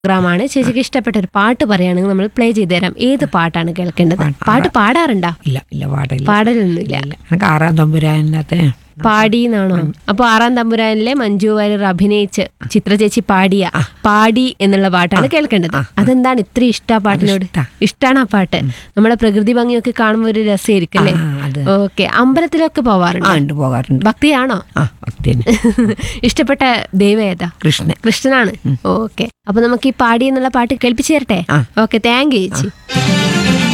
പ്രോഗ്രാമാണ് ചേച്ചിക്ക് ഇഷ്ടപ്പെട്ട ഒരു പാട്ട് പറയുകയാണെങ്കിൽ നമ്മൾ പ്ലേ ചെയ്ത് തരാം ഏത് പാട്ടാണ് കേൾക്കേണ്ടത് പാട്ട് പാടാറുണ്ടോ ഇല്ല ഇല്ല പാടില്ല പാടലൊന്നുമില്ല ഇല്ല എനിക്ക് ആറാം തമ്പുരാനകത്ത് പാടി എന്നാണോ അപ്പൊ ആറാം തമ്പുരാനിലെ മഞ്ജു വാര്യർ അഭിനയിച്ച് ചിത്ര ചേച്ചി പാടിയ പാടി എന്നുള്ള പാട്ടാണ് കേൾക്കേണ്ടത് അതെന്താണ് ഇത്ര ഇഷ്ട ആ പാട്ടിനോട് ഇഷ്ടാ. ഇഷ്ടാണ് ആ പാട്ട് നമ്മുടെ പ്രകൃതി ഭംഗിയൊക്കെ കാണുമ്പോൾ ഒരു രസമായിരിക്കും അല്ലേ ആ, അത് ഓക്കെ അമ്പലത്തിലൊക്കെ ആ പോവാറുണ്ട് ഉണ്ട് പോകാറുണ്ട് ഭക്തിയാണോ ആ ഭക്തിന് ഇഷ്ടപ്പെട്ട ദൈവം ഏതാ കൃഷ്ണൻ കൃഷ്ണനാണ് ഓക്കെ അപ്പൊ നമുക്ക് ഈ പാടി എന്നുള്ള പാട്ട് കേൾപ്പിച്ചു തരട്ടെ ആ. ഓക്കെ താങ്ക് യു ചേച്ചി